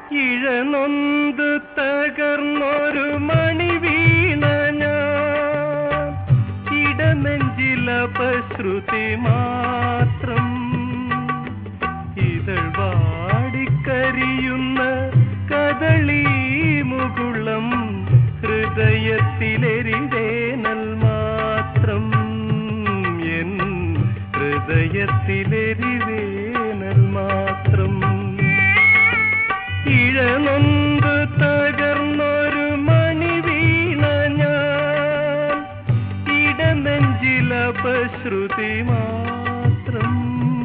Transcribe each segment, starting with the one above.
ഇഴനൊന്ത് തകർന്നൊരു മണി വീണ ഞാൻ ഇടനെഞ്ചിലപശ്രുതി മാത്രം ഇതൾ വാടിക്കരിയുന്ന കദളി മുകുളം ഹൃദയത്തിലെരിവേനൽ മാത്രം എൻ ഹൃദയത്തിലെരിവേനൽ മാത്രം ഇഴനൊന്ത് തകർന്നൊരു മണി വീണ ഞാൻ ഇടനെഞ്ചിലപശ്രുതി മാത്രം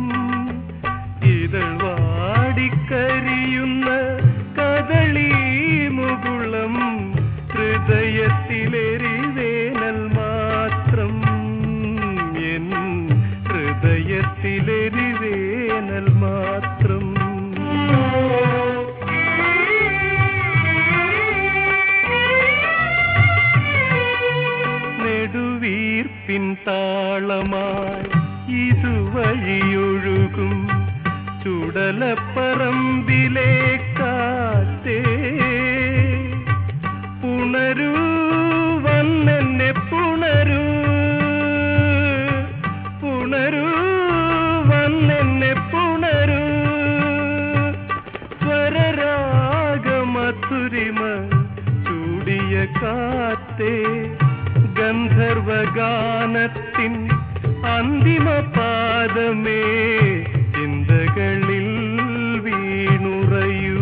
ഇതൾ വാടിക്കരിയുന്ന കദളി മുകുളം ഹൃദയത്തിലെരിവേനൽ മാത്രം എൻ ഹൃദയത്തിലെരിവേനൽ മാത്രം നെടുവീർപ്പിൻ താളമായി ഇതുവഴിയൊഴുകും ചുടലപ്പറമ്പിലെ കാറ്റേ പുണരൂ വന്നെന്നെ പുണരൂ പുണരൂ വന്നെന്നെ പുണരൂ സ്വരരാഗമധുരിമ ചൂടിയ കാറ്റേ ഗന്ധർവഗാനത്തിൻ അന്തിമ പാദമേ ചിന്തകളിൽ വീണുറയൂ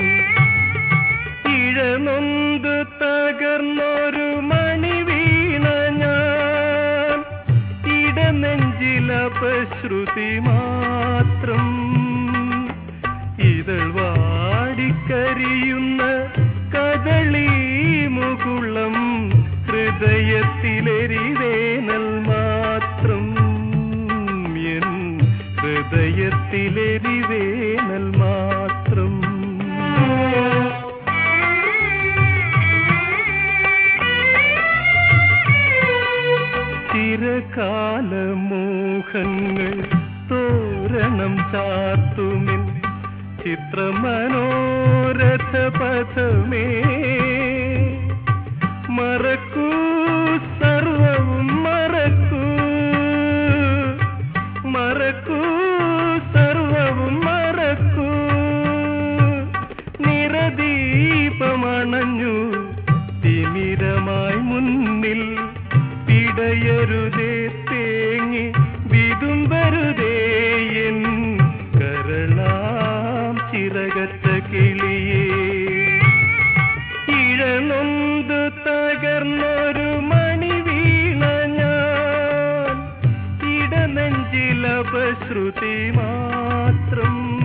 ഇഴനൊന്ത് തകർന്നൊരു മണി വീണ ഞാൻ ഇടനെഞ്ചിലപശ്രുതി മാത്രം ഇതൾ വാടിക്കരിയുന്ന കദളി മുകുളം ഹൃദയത്തിലെരിവേനൽ മാത്രം എൻ ഹൃദയത്തിലെരിവേനൽ മാത്രം ചിരകാല മോഹങ്ങൾ തോരണം ചാർത്തുമിൻ ചിത്രമനോരഥ പഥമേ മറക്കൂ സർവവും മറക്കൂ മറക്കൂ സർവവും മറക്കൂ നിറദീപമണഞ്ഞു തിമിരമായി മുന്നിൽ പിടയരുതേ തേങ്ങി വിതുമ്പരുതേ എൻ കരളാം ചിറകറ്റ കിളിയേ ഇഴനൊന്ത് തകർന്നൊരു മണി വീണ ഞാൻ ഇടനെഞ്ചിലപശ്രുതി മാത്രം